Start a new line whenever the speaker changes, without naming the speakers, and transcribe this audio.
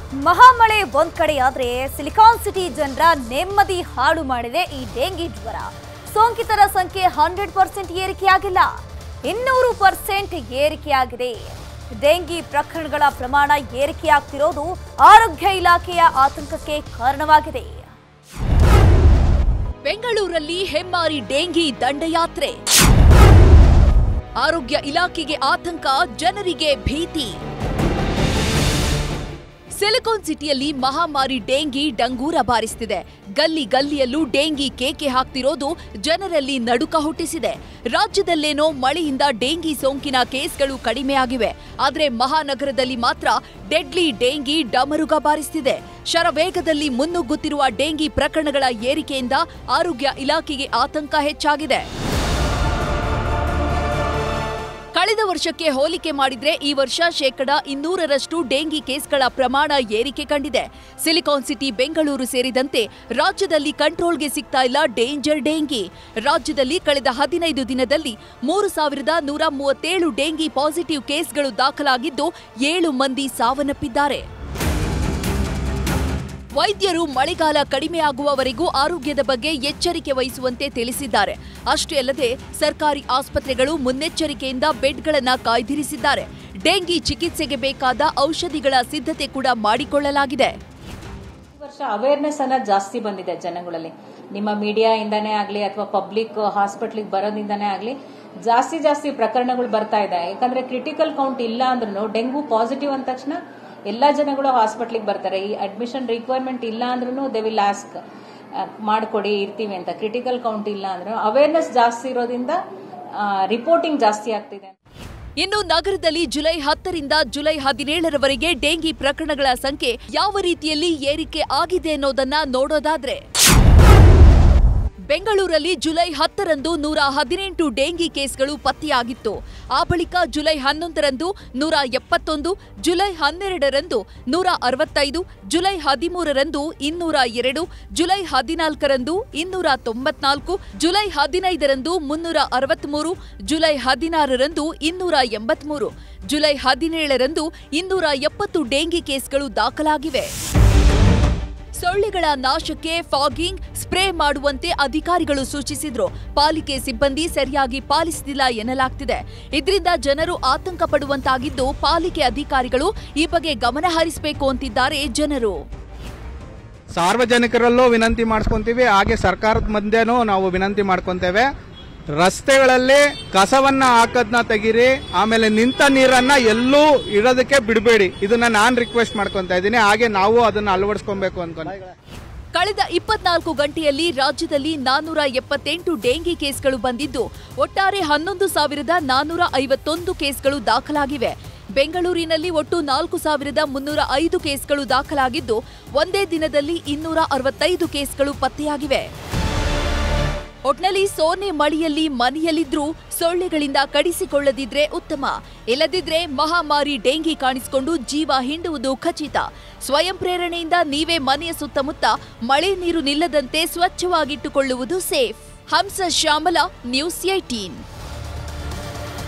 ಮಹಾಮಳೆ ಒಂದ್ ಕಡೆಯಾದ್ರೆ silicon city ಜನರ ನೆಮ್ಮದಿ ಹಾಳು ಮಾಡಿದೆ ಈ ಡೆಂಗಿ ಜ್ವರ ಸೋಂಕಿತರ ಸಂಖ್ಯೆ ಹಂಡ್ರೆಡ್ ಪರ್ಸೆಂಟ್ ಏರಿಕೆಯಾಗಿಲ್ಲ ಇನ್ನೂರು ಪರ್ಸೆಂಟ್ ಏರಿಕೆಯಾಗಿದೆ ಡೆಂಗಿ ಪ್ರಕರಣಗಳ ಪ್ರಮಾಣ ಏರಿಕೆಯಾಗ್ತಿರೋದು ಆರೋಗ್ಯ ಇಲಾಖೆಯ ಆತಂಕಕ್ಕೆ ಕಾರಣವಾಗಿದೆ
ಬೆಂಗಳೂರಲ್ಲಿ ಹೆಮ್ಮಾರಿ ಡೆಂಗಿ ದಂಡಯಾತ್ರೆ ಆರೋಗ್ಯ ಇಲಾಖೆಗೆ ಆತಂಕ ಜನರಿಗೆ ಭೀತಿ ಸಿಲಿಕಾನ್ ಸಿಟಿಯಲ್ಲಿ ಮಹಾಮಾರಿ ಡೆಂಗಿ ಡಂಗೂರ ಬಾರಿಸ್ತಿದೆ ಗಲ್ಲಿ ಗಲ್ಲಿಯಲ್ಲೂ ಡೆಂಗಿ ಕೇಕೆ ಹಾಕ್ತಿರೋದು ಜನರಲ್ಲಿ ನಡುಕ ಹುಟ್ಟಿಸಿದೆ ರಾಜ್ಯದಲ್ಲೇನೋ ಮಳೆಯಿಂದ ಡೆಂಗಿ ಸೋಂಕಿನ ಕೇಸ್ಗಳು ಕಡಿಮೆಯಾಗಿವೆ ಆದರೆ ಮಹಾನಗರದಲ್ಲಿ ಮಾತ್ರ ಡೆಡ್ಲಿ ಡೆಂಗಿ ಡಮರುಗ ಬಾರಿಸ್ತಿದೆ ಶರವೇಗದಲ್ಲಿ ಮುನ್ನುಗ್ಗುತ್ತಿರುವ ಡೆಂಗಿ ಪ್ರಕರಣಗಳ ಏರಿಕೆಯಿಂದ ಆರೋಗ್ಯ ಇಲಾಖೆಗೆ ಆತಂಕ ಹೆಚ್ಚಾಗಿದೆ ಕಳೆದ ವರ್ಷಕ್ಕೆ ಹೋಲಿಕೆ ಮಾಡಿದ್ರೆ ಈ ವರ್ಷ ಶೇಕಡ ಇನ್ನೂರರಷ್ಟು ಡೆಂಗಿ ಕೇಸ್ಗಳ ಪ್ರಮಾಣ ಏರಿಕೆ ಕಂಡಿದೆ ಸಿಲಿಕಾನ್ ಸಿಟಿ ಬೆಂಗಳೂರು ಸೇರಿದಂತೆ ರಾಜ್ಯದಲ್ಲಿ ಕಂಟ್ರೋಲ್ಗೆ ಸಿಗ್ತಾ ಇಲ್ಲ ಡೇಂಜರ್ ಡೆಂಗಿ ರಾಜ್ಯದಲ್ಲಿ ಕಳೆದ ಹದಿನೈದು ದಿನದಲ್ಲಿ ಮೂರು ಸಾವಿರದ ನೂರ ಮೂವತ್ತೇಳು ಡೆಂಗಿ ಪಾಸಿಟಿವ್ ಕೇಸ್ಗಳು ದಾಖಲಾಗಿದ್ದು ಏಳು ಮಂದಿ ಸಾವನ್ನಪ್ಪಿದ್ದಾರೆ ವೈದ್ಯರು ಮಳೆಗಾಲ ಕಡಿಮೆಯಾಗುವವರೆಗೂ ಆರೋಗ್ಯದ ಬಗ್ಗೆ ಎಚ್ಚರಿಕೆ ವಹಿಸುವಂತೆ ತಿಳಿಸಿದ್ದಾರೆ ಅಷ್ಟೇ ಅಲ್ಲದೆ ಸರ್ಕಾರಿ ಆಸ್ಪತ್ರೆಗಳು ಮುನ್ನೆಚ್ಚರಿಕೆಯಿಂದ ಬೆಡ್ಗಳನ್ನ ಕಾಯ್ದಿರಿಸಿದ್ದಾರೆ ಡೆಂಗಿ ಚಿಕಿತ್ಸೆಗೆ ಬೇಕಾದ ಔಷಧಿಗಳ ಸಿದ್ಧತೆ ಕೂಡ ಮಾಡಿಕೊಳ್ಳಲಾಗಿದೆ
ಈ ವರ್ಷ ಅವೇರ್ನೆಸ್ ಅನ್ನೋದು ಜಾಸ್ತಿ ಬಂದಿದೆ ಜನಗಳಲ್ಲಿ ನಿಮ್ಮ ಮೀಡಿಯಾ ಇಂದಾನೇ ಆಗಲಿ ಅಥವಾ ಪಬ್ಲಿಕ್ ಹಾಸ್ಪಿಟ್ಲಿಗೆ ಬರೋದ್ರಿಂದಾನೇ ಆಗಲಿ ಜಾಸ್ತಿ ಜಾಸ್ತಿ ಪ್ರಕರಣಗಳು ಬರ್ತಾ ಇದೆ ಯಾಕಂದ್ರೆ ಕ್ರಿಟಿಕಲ್ ಕೌಂಟ್ ಇಲ್ಲ ಅಂದ್ರೂ ಡೆಂಗು ಪಾಸಿಟಿವ್ ಅಂದ ತಕ್ಷಣ ಎಲ್ಲ ಜನಗಳು ಹಾಸ್ಪಿಟ್ಲಿಗೆ ಬರ್ತಾರೆ ಈ ಅಡ್ಮಿಷನ್ ರಿಕ್ವೈರ್ಮೆಂಟ್ ಇಲ್ಲ ಅಂದ್ರೂ ದೇ ವಿಲ್ ಆಸ್ಕ್ ಮಾಡಿಕೊಡಿ ಇರ್ತೀವಿ ಅಂತ ಕ್ರಿಟಿಕಲ್ ಕೌಂಟ್ ಇಲ್ಲ ಅಂದ್ರೂ ಅವೇರ್ನೆಸ್ ಜಾಸ್ತಿ ಇರೋದ್ರಿಂದ ರಿಪೋರ್ಟಿಂಗ್ ಜಾಸ್ತಿ ಆಗ್ತಿದೆ
ಇನ್ನು ನಗರದಲ್ಲಿ ಜುಲೈ ಹತ್ತರಿಂದ ಜುಲೈ ಹದಿನೇಳರವರೆಗೆ ಡೆಂಗಿ ಪ್ರಕರಣಗಳ ಸಂಖ್ಯೆ ಯಾವ ರೀತಿಯಲ್ಲಿ ಏರಿಕೆ ಆಗಿದೆ ಅನ್ನೋದನ್ನ ನೋಡೋದಾದ್ರೆ ಬೆಂಗಳೂರಲ್ಲಿ ಜುಲೈ ಹತ್ತರಂದು ನೂರ ಹದಿನೆಂಟು ಡೆಂಗಿ ಕೇಸ್ಗಳು ಪತ್ತೆಯಾಗಿತ್ತು ಆ ಬಳಿಕ ಜುಲೈ ಹನ್ನೊಂದರಂದು ನೂರ ಎಪ್ಪತ್ತೊಂದು ಜುಲೈ ಹನ್ನೆರಡರಂದು ನೂರ ಅರವತ್ತೈದು ಜುಲೈ ಹದಿಮೂರರಂದು ಇನ್ನೂರ ಎರಡು ಜುಲೈ ಹದಿನಾಲ್ಕರಂದು ಇನ್ನೂರ ತೊಂಬತ್ನಾಲ್ಕು ಜುಲೈ ಹದಿನೈದರಂದು ಮುನ್ನೂರ ಅರವತ್ಮೂರು ಜುಲೈ ಹದಿನಾರರಂದು ಇನ್ನೂರ ಎಂಬತ್ಮೂರು ಜುಲೈ ಹದಿನೇಳರಂದು ಇನ್ನೂರ ಎಪ್ಪತ್ತು ಡೆಂಗಿ ಕೇಸ್ಗಳು ದಾಖಲಾಗಿವೆ ಸೊಳ್ಳೆಗಳ ನಾಶಕ್ಕೆ ಫಾಗಿಂಗ್ ಸ್ಪ್ರೇ ಮಾಡುವಂತೆ ಅಧಿಕಾರಿಗಳು ಸೂಚಿಸಿದ್ರು ಪಾಲಿಕೆ ಸಿಬ್ಬಂದಿ ಸರಿಯಾಗಿ ಪಾಲಿಸುತ್ತಿಲ್ಲ ಎನ್ನಲಾಗ್ತಿದೆ ಇದರಿಂದ ಜನರು ಆತಂಕ ಪಡುವಂತಾಗಿದ್ದು ಪಾಲಿಕೆ ಅಧಿಕಾರಿಗಳು ಈ ಬಗ್ಗೆ ಗಮನ ಹರಿಸಬೇಕು ಅಂತಿದ್ದಾರೆ ಜನರು
ಸಾರ್ವಜನಿಕರಲ್ಲೂ ವಿನಂತಿ ಮಾಡಿಸ್ಕೊಂತೀವಿ ಹಾಗೆ ಸರ್ಕಾರದ ಮಧ್ಯೆನೂ ನಾವು ವಿನಂತಿ ಮಾಡ್ಕೊಂತೇವೆ ರಸ್ತೆಗಳಲ್ಲಿ ಕಸವನ್ನ ಹಾಕದ್ನ ತೆಗೀರಿ ಆಮೇಲೆ ನಿಂತ ನೀರನ್ನ ಎಲ್ಲೂ ಇಡೋದಕ್ಕೆ ಬಿಡಬೇಡಿ ಇದನ್ನ ನಾನ್ ರಿಕ್ವೆಸ್ಟ್ ಮಾಡ್ಕೊಂತ ಇದ್ದೀನಿ ಹಾಗೆ ನಾವು ಅದನ್ನ ಅಳವಡಿಸ್ಕೊಬೇಕು ಅನ್ಕೊಂಡು
ಕಳೆದ ಇಪ್ಪತ್ನಾಲ್ಕು ಗಂಟೆಯಲ್ಲಿ ರಾಜ್ಯದಲ್ಲಿ ನಾನೂರ ಎಪ್ಪತ್ತೆಂಟು ಡೆಂಗಿ ಕೇಸ್ಗಳು ಬಂದಿದ್ದು ಒಟ್ಟಾರೆ ಹನ್ನೊಂದು ಸಾವಿರದ ನಾನೂರ ಐವತ್ತೊಂದು ಕೇಸ್ಗಳು ದಾಖಲಾಗಿವೆ ಬೆಂಗಳೂರಿನಲ್ಲಿ ಒಟ್ಟು ನಾಲ್ಕು ಸಾವಿರದ ಮುನ್ನೂರ ಐದು ಕೇಸ್ಗಳು ದಾಖಲಾಗಿದ್ದು ಒಂದೇ ದಿನದಲ್ಲಿ ಇನ್ನೂರ ಅರವತ್ತೈದು ಕೇಸ್ಗಳು ಪತ್ತೆಯಾಗಿವೆ ಒಟ್ನಲ್ಲಿ ಸೋನೆ ಮಳೆಯಲ್ಲಿ ಮನೆಯಲ್ಲಿದ್ರೂ ಸೊಳ್ಳೆಗಳಿಂದ ಕಡಿಸಿಕೊಳ್ಳದಿದ್ರೆ ಉತ್ತಮ ಇಲ್ಲದಿದ್ರೆ ಮಹಾಮಾರಿ ಡೆಂಗಿ ಕಾಣಿಸಿಕೊಂಡು ಜೀವ ಹಿಂಡುವುದು ಖಚಿತ ಸ್ವಯಂ ಪ್ರೇರಣೆಯಿಂದ ನೀವೇ ಮನೆಯ ಸುತ್ತಮುತ್ತ ಮಳೆ ನೀರು ನಿಲ್ಲದಂತೆ ಸ್ವಚ್ಛವಾಗಿಟ್ಟುಕೊಳ್ಳುವುದು safe Hamsa Shyamala news eighteen